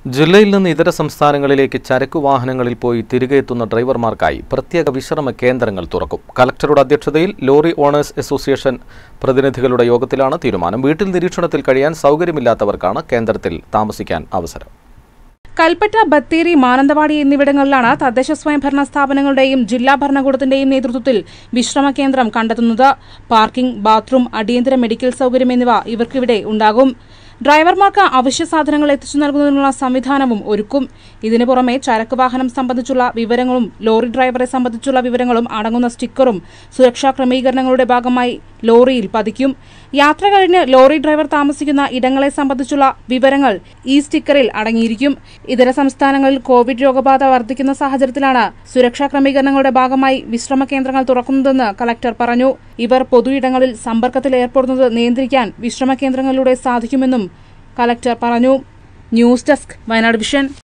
ജില്ലയിൽ നിന്ന് ഇതര സംസ്ഥാനങ്ങളിലേക്ക് ചരക്കു വാഹനങ്ങളിൽ പോയി തിരികെ എത്തുന്ന ഡ്രൈവർമാർക്കായി പ്രത്യേക വിശ്രമ കേന്ദ്രങ്ങൾ തുറക്കും കലക്ടറുടെ അധ്യക്ഷതയിൽ ലോറി ഓണേഴ്സ് അസോസിയേഷൻ പ്രതിനിധികളുടെ യോഗത്തിലാണ് തീരുമാനം വീട്ടിൽ നിരീക്ഷണത്തിൽ കഴിയാൻ സൗകര്യമില്ലാത്തവർക്കാണ് കേന്ദ്രത്തിൽ താമസിക്കാൻ അവസരം കൽപ്പറ്റ ബത്തേരി മാനന്തവാടി എന്നിവിടങ്ങളിലാണ് തദ്ദേശ സ്വയംഭരണ സ്ഥാപനങ്ങളുടെയും ജില്ലാ ഭരണകൂടത്തിന്റെയും നേതൃത്വത്തിൽ വിശ്രമ കേന്ദ്രം കണ്ടെത്തുന്നത് പാർക്കിംഗ് ബാത്റൂം അടിയന്തര മെഡിക്കൽ സൌകര്യം എന്നിവ ഇവർക്കിവിടെ ഉണ്ടാകും ഡ്രൈവർമാർക്ക് അവശ്യ സാധനങ്ങൾ എത്തിച്ചു നൽകുന്നതിനുള്ള സംവിധാനവും ഒരുക്കും ഇതിനു പുറമെ ചരക്ക് വാഹനം സംബന്ധിച്ചുള്ള വിവരങ്ങളും ലോറി ഡ്രൈവറെ സംബന്ധിച്ചുള്ള വിവരങ്ങളും അടങ്ങുന്ന സ്റ്റിക്കറും സുരക്ഷാ ക്രമീകരണങ്ങളുടെ ഭാഗമായി ലോറിയിൽ പതിക്കും യാത്ര കഴിഞ്ഞ് ലോറി ഡ്രൈവർ താമസിക്കുന്ന ഇടങ്ങളെ സംബന്ധിച്ചുള്ള വിവരങ്ങൾ ഈ സ്റ്റിക്കറിൽ അടങ്ങിയിരിക്കും ഇതര സംസ്ഥാനങ്ങളിൽ കോവിഡ് രോഗബാധ വർദ്ധിക്കുന്ന സാഹചര്യത്തിലാണ് സുരക്ഷാ ക്രമീകരണങ്ങളുടെ ഭാഗമായി വിശ്രമ കേന്ദ്രങ്ങൾ തുറക്കുന്നതെന്ന് കലക്ടർ പറഞ്ഞു ഇവർ പൊതു ഇടങ്ങളിൽ സമ്പർക്കത്തിൽ ഏർപ്പെടുന്നത് നിയന്ത്രിക്കാൻ വിശ്രമ കേന്ദ്രങ്ങളിലൂടെ സാധിക്കുമെന്നും കലക്ടർ പറഞ്ഞു ന്യൂസ് ഡെസ്ക് വയനാട് വിഷൻ